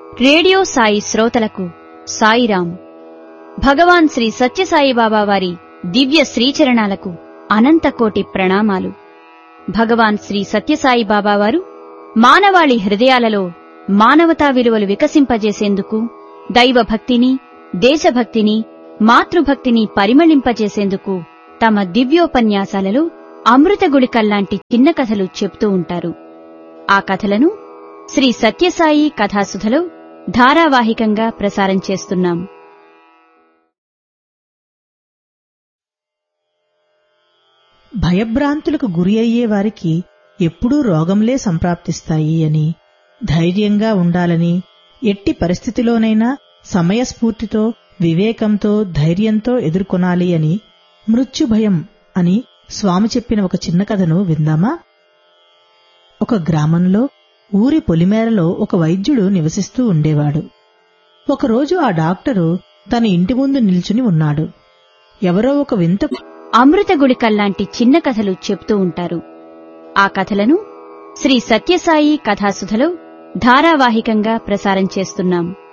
radio Sai శ్రోతలకు సాయిరాం భగవాన్ శ్రీ సత్యసాయిబాబా వారి దివ్య శ్రీచరణాలకు అనంతకోటి ప్రణామాలు భగవాన్ శ్రీ సత్యసాయిబాబా వారు మానవాళి హృదయాలలో మానవతా విలువలు వికసింపజేసేందుకు దైవభక్తిని దేశభక్తిని మాతృభక్తిని పరిమళింపజేసేందుకు తమ దివ్యోపన్యాసాలలో అమృతగుళికల్లాంటి చిన్న కథలు చెప్తూ ఉంటారు ఆ కథలను శ్రీ సత్యసాయి కథాసుధలో ధారావాహికంగా ప్రసారం చేస్తున్నాం భయభ్రాంతులకు గురి అయ్యే వారికి ఎప్పుడూ రోగంలే సంప్రాప్తిస్తాయి అని ధైర్యంగా ఉండాలని ఎట్టి పరిస్థితిలోనైనా సమయస్ఫూర్తితో వివేకంతో ధైర్యంతో ఎదుర్కొనాలి అని మృత్యుభయం అని స్వామి చెప్పిన ఒక చిన్న కథను విందామా ఒక గ్రామంలో ఊరి పొలిమేరలో ఒక వైద్యుడు నివసిస్తూ ఉండేవాడు ఒకరోజు ఆ డాక్టరు తన ఇంటి ముందు నిల్చుని ఉన్నాడు ఎవరో ఒక వింత అమృతగుళికల్లాంటి చిన్న కథలు చెప్తూ ఉంటారు ఆ కథలను శ్రీ సత్యసాయి కథాసుధలో ధారావాహికంగా ప్రసారం చేస్తున్నాం